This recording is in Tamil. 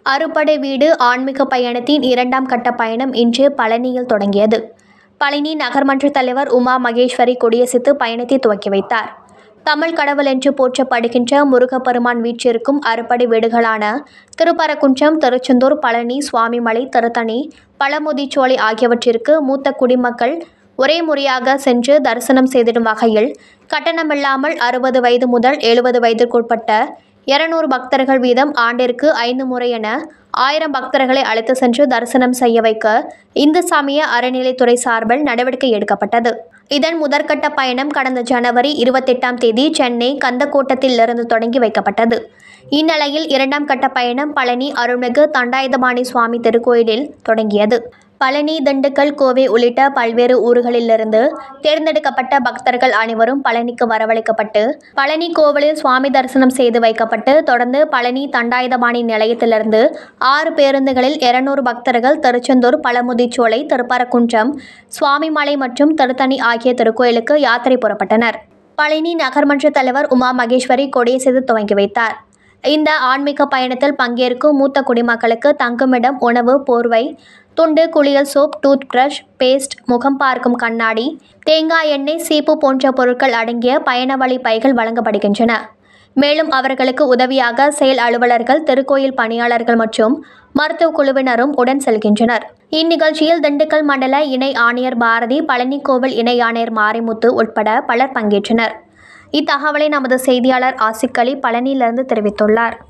அறுபடை வீடு ஆன்மீக பயணத்தின் இரண்டாம் கட்ட பயணம் இன்று பழனியில் தொடங்கியது பழனி நகர்மன்ற தலைவர் உமா மகேஸ்வரி கொடியசித்து பயணத்தை துவக்கி வைத்தார் தமிழ் கடவுள் என்று போற்றப்படுகின்ற முருகப்பெருமான் வீற்றிருக்கும் அறுபடை வீடுகளான திருப்பரங்குன்றம் திருச்செந்தூர் பழனி சுவாமிமலை திருத்தணி பழமுதிர்ச்சோலை ஆகியவற்றிற்கு மூத்த குடிமக்கள் ஒரே முறையாக சென்று தரிசனம் செய்திடும் வகையில் கட்டணமில்லாமல் அறுபது வயது முதல் எழுபது வயதிற்குட்பட்ட இருநூறு பக்தர்கள் வீதம் ஆண்டிற்கு ஐந்து முறை என ஆயிரம் பக்தர்களை அழைத்து சென்று தரிசனம் செய்ய வைக்க இந்து சமய அறநிலைத்துறை சார்பில் நடவடிக்கை எடுக்கப்பட்டது இதன் முதற்கட்ட பயணம் கடந்த ஜனவரி இருபத்தெட்டாம் தேதி சென்னை கந்தக்கோட்டத்தில் இருந்து தொடங்கி வைக்கப்பட்டது இந்நிலையில் இரண்டாம் கட்ட பயணம் பழனி அருள்மிகு தண்டாயுதபாணி சுவாமி திருக்கோயிலில் தொடங்கியது பழனி திண்டுக்கல் கோவை உள்ளிட்ட பல்வேறு ஊர்களிலிருந்து தேர்ந்தெடுக்கப்பட்ட பக்தர்கள் அனைவரும் பழனிக்கு வரவழைக்கப்பட்டு பழனி கோவிலில் சுவாமி தரிசனம் செய்து வைக்கப்பட்டு தொடர்ந்து பழனி தண்டாயுதபாணி நிலையத்திலிருந்து ஆறு பேருந்துகளில் இருநூறு பக்தர்கள் திருச்செந்தூர் பழமுதிர்ச்சோலை திருப்பரங்குன்றம் சுவாமிமலை மற்றும் திருத்தணி ஆகிய திருக்கோயிலுக்கு யாத்திரை புறப்பட்டனர் பழனி நகர்மன்ற தலைவர் உமா மகேஸ்வரி கொடியசைத்து துவங்கி வைத்தார் இந்த ஆன்மீக பயணத்தில் பங்கேற்கும் மூத்த குடிமக்களுக்கு தங்குமிடம் உணவு போர்வை துண்டு குளியல் சோப் டூத் பிரஷ் பேஸ்ட் முகம் பார்க்கும் கண்ணாடி தேங்காய் எண்ணெய் சீப்பு போன்ற பொருட்கள் அடங்கிய பயண வழி பைகள் வழங்கப்படுகின்றன மேலும் அவர்களுக்கு உதவியாக செயல் அலுவலர்கள் திருக்கோயில் பணியாளர்கள் மற்றும் மருத்துவ குழுவினரும் உடன் செல்கின்றனர் இந்நிகழ்ச்சியில் திண்டுக்கல் மண்டல இணை ஆணையர் பாரதி பழனி கோவில் இணை ஆணையர் மாரிமுத்து உட்பட பலர் பங்கேற்றனர் இத்தகவலை நமது செய்தியாளர் ஆசிக் அலி பழனியிலிருந்து தெரிவித்துள்ளார்